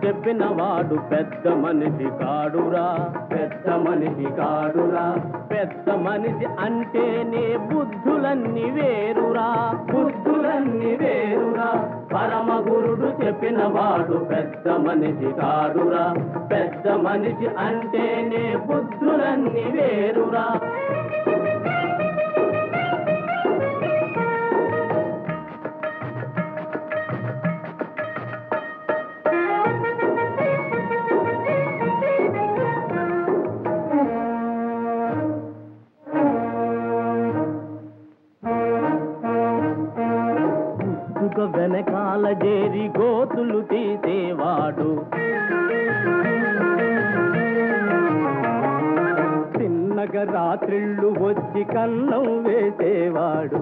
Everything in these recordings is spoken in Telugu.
చెప్పిన వాడు పెద్ద మనిషి కాడురా పెద్ద మనిషి కాడురా పెద్ద మనిషి అంటేనే బుద్ధులన్నీ వేరురా బుద్ధులన్నీ వేరురా పరమ గురుడు చెప్పిన వాడు పెద్ద మనిషి కాడురా పెద్ద మనిషి అంటేనే బుద్ధులన్నీ వేరురా పుట్టుక వెనకాల చేరి గోతులు తీసేవాడు చిన్నగా రాత్రిళ్ళు వచ్చి కన్నం వేసేవాడు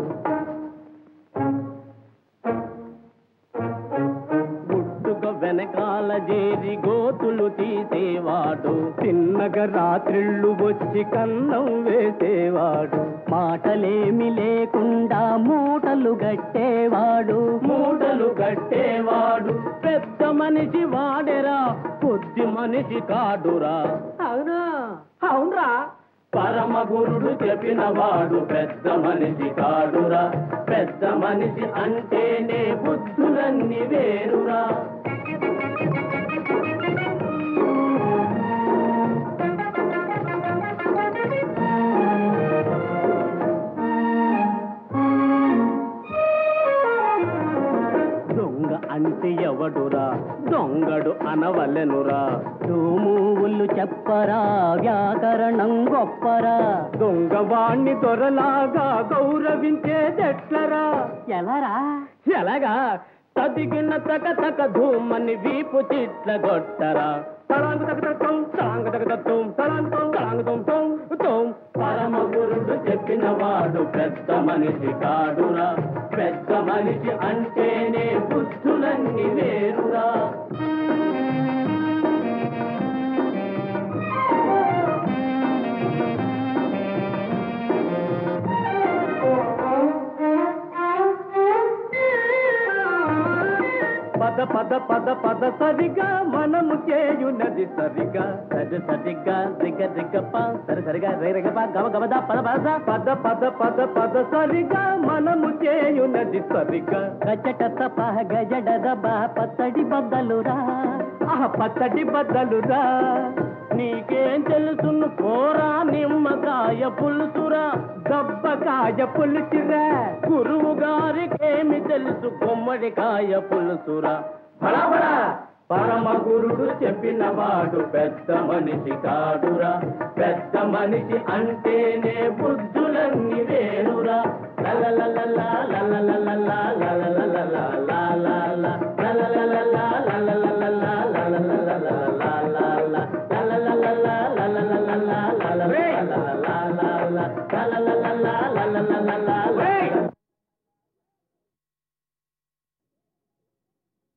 పుట్టుక వెనకాల చేరి గోతులు తీసేవాడు చిన్నగా రాత్రిళ్ళు వచ్చి కన్నం వేసేవాడు మాటలేమి లేకుండా మూటలు గట్టేవాడు మూటలు గట్టేవాడు పెద్ద మనిషి వాడెరా కొద్ది మనిషి కాడురా అవునా అవునరా పరమ గురుడు చెప్పిన వాడు పెద్ద మనిషి కాడురా పెద్ద మనిషి అంటేనే బుద్ధులన్నీ వేరురా దొంగ అంటే ఎవడురా దొంగడు అనవలెనురా దోమూవులు చెప్పరా వ్యాకరణం గొప్పరా దొంగ వాణ్ణి దొరలాగా గౌరవించేదెట్లరా ఎలారా ఎలాగా తదిగిన తక తక ధూమని వీపు చిట్ల గొట్టరా తలాంగు తగ తత్వం తలాంగ తగ తత్వం తలాంగం తలాంగం తోం తోం పరమ గురుడు చెప్పిన వాడు పెద్ద మనిషి కాడురా పెద్ద మనిషి అంటేనే బుద్ధులన్నీ వేరురా పద పద పద పద సరిగా మనము చేయునది సరిగా సరి సరిగా దిగ దిగ ప సరి సరిగా రే రిగ ప గవ గవద పద పద పద పద పద పద సరిగా మనము చేయునది సరిగా గజట తప గజడ బా పత్తడి బద్దలురా ఆహ పత్తడి బద్దలురా నీకేం తెలుసును పోరా నిమ్మకాయ పులుసురా దబ్బకాయ పులుసురా గురువు గారికేమి తెలుసు గుమ్మడికాయ పులుసురా బడబడా పరమ గురుడు చెప్పిన వాడు పెద్ద మనిషి కాడురా పెద్ద మనిషి అంటేనే బుద్ధులన్నీ వేరురా లలలలలా లలలలలా లలల